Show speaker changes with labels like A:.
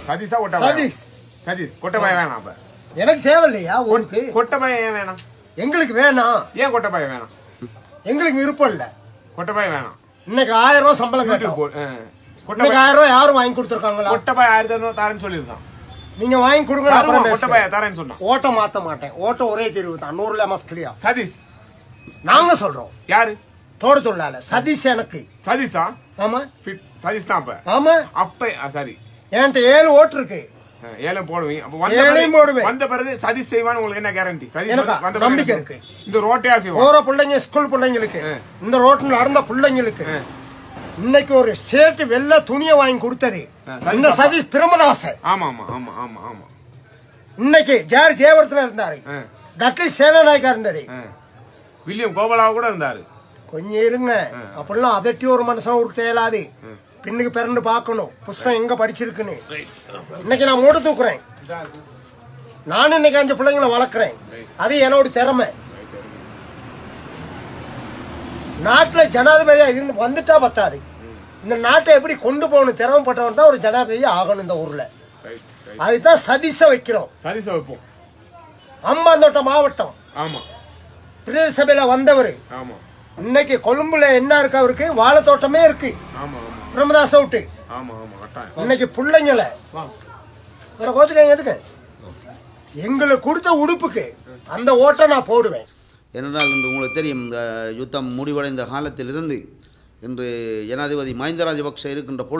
A: சதீஷா கொட்டபாய
B: சதீஷ்
A: சதீஷ் கொட்டபாய வேணாம் அப்ப
B: எனக்கு தேவையில்லையா உனக்கு
A: கொட்டபாய ஏன் வேணாம்
B: எங்களுக்கு வேணாம்
A: ஏன் கொட்டபாய வேணாம்
B: எங்களுக்கு விருப்பம் இல்ல
A: கொட்டபாய வேணாம்
B: இன்னைக்கு ஆயிரம் ரூபாய் சம்பளம்
A: யூடியூப்
B: கேட்டோம்
A: போ- ஆ.
B: இன்னைக்கு
A: கொட்டபாய
B: ஆயிரம் ரூபாய் யாரும் வாங்கி கொடுத்துருக்காங்களா
A: கொட்டபாய ஆயிரத்தி ஐநூறு தரேன்னு சொல்லியிருக்கான்
B: நீங்க வாங்கி கொடுங்க நான் அப்புறம்
A: தருவான், கொட்டபாய
B: பேசுறேன்
A: தரேன்னு சொன்னான்
B: ஓட்ட மாத்த மாட்டேன் ஓட்டம் ஒரே தெரிவு தான் நூறுல மஸ்கிலியா
A: சதீஷ்
B: நாங்க சொல்றோம்
A: யாரு
B: தோடு தொழிலாளர் சதீஷ் எனக்கு
A: சதீஷா
B: ஆமா
A: ஃபிட் சதீஷ் தான் அப்ப
B: ஆமா
A: அப்ப ஆ, சரி
B: என்கிட்ட ஏழு ஓட்டு இருக்கு
A: ஆ, ஏழை போடுவீங்க அப்ப வந்த
B: ஏழையும்
A: பிறகு-
B: போடுவேன்.
A: வந்த பிறகு சதீஷ் செய்வான்னு உங்களுக்கு என்ன கேரண்டி சதீஷ்
B: எனக்கு
A: வந்த பிறகு
B: நம்பிக்கை
A: என்ன
B: இருக்கு.
A: செய்வான்? இந்த ரோட்டையா செய்வான்
B: போற பிள்ளைங்க ஸ்கூல் பிள்ளைங்களுக்கு
A: ஆ.
B: இந்த ரோட்ல நடந்த பிள்ளைங்களுக்கு
A: ஆ.
B: இன்னைக்கு ஒரு சேட்டு வெள்ளை துணியை வாங்கி கொடுத்தது
A: ஆ, சதீஷ்
B: இந்த
A: அப்பா.
B: சதீஷ் பிரமதாசன்
A: ஆமா ஆமா ஆமா ஆமா ஆமா
B: இன்னைக்கு ஜார் ஜெயவர்தன இருந்தாரு
A: ஆ,
B: டட்லி சேனநாயக்கா இருந்தது
A: ஆ. வில்லியம் கோபாலாவ கூட இருந்தாரு
B: கொஞ்சம் இருங்க அப்படிலாம் அதட்டி ஒரு மனுஷன் உருட்ட இயலாது பின்னுக்கு பிறண்டு பார்க்கணும் புஸ்தகம் எங்க படிச்சிருக்குன்னு இன்னைக்கு நான் மூட தூக்குறேன் நானும் இன்னைக்கு அஞ்சு பிள்ளைங்களை வளர்க்குறேன் அது என்னோட திறமை நாட்டுல ஜனாதிபதியா இருந்து வந்துட்டா பத்தாது இந்த நாட்டை எப்படி கொண்டு போகணும் திறமைப்பட்டவன் தான் ஒரு ஜனாதிபதி ஆகணும் இந்த ஊர்ல
A: ரைட், ரைட்.
B: அதுதான் சதீஷ வைக்கிறோம்
A: சதீஷை வைப்போம்
B: அம்பாந்தோட்டம் மாவட்டம்
A: ஆமா
B: பிரதேச சபையில வந்தவர்
A: ஆமா
B: இன்னைக்கு கொழும்புல என்ன இருக்கு அவருக்கு வாழைத்தோட்டமே இருக்கு
A: ஆமா ஆமா
B: பிரமதாச விட்டு
A: ஆமா ஆமா கட்டாயம்
B: இன்னைக்கு பிள்ளைங்கள
A: வா.
B: வேற கோச்சுக்காங்க எடுக்க எங்களுக்கு கொடுத்த உடுப்புக்கு அந்த ஓட்டை நான் போடுவேன்
C: ஏனென்றால் இன்று உங்களுக்கு தெரியும் இந்த யுத்தம் முடிவடைந்த காலத்திலிருந்து இன்று ஜனாதிபதி மஹிந்த ராஜபக்ஷ இருக்கின்ற பொழுது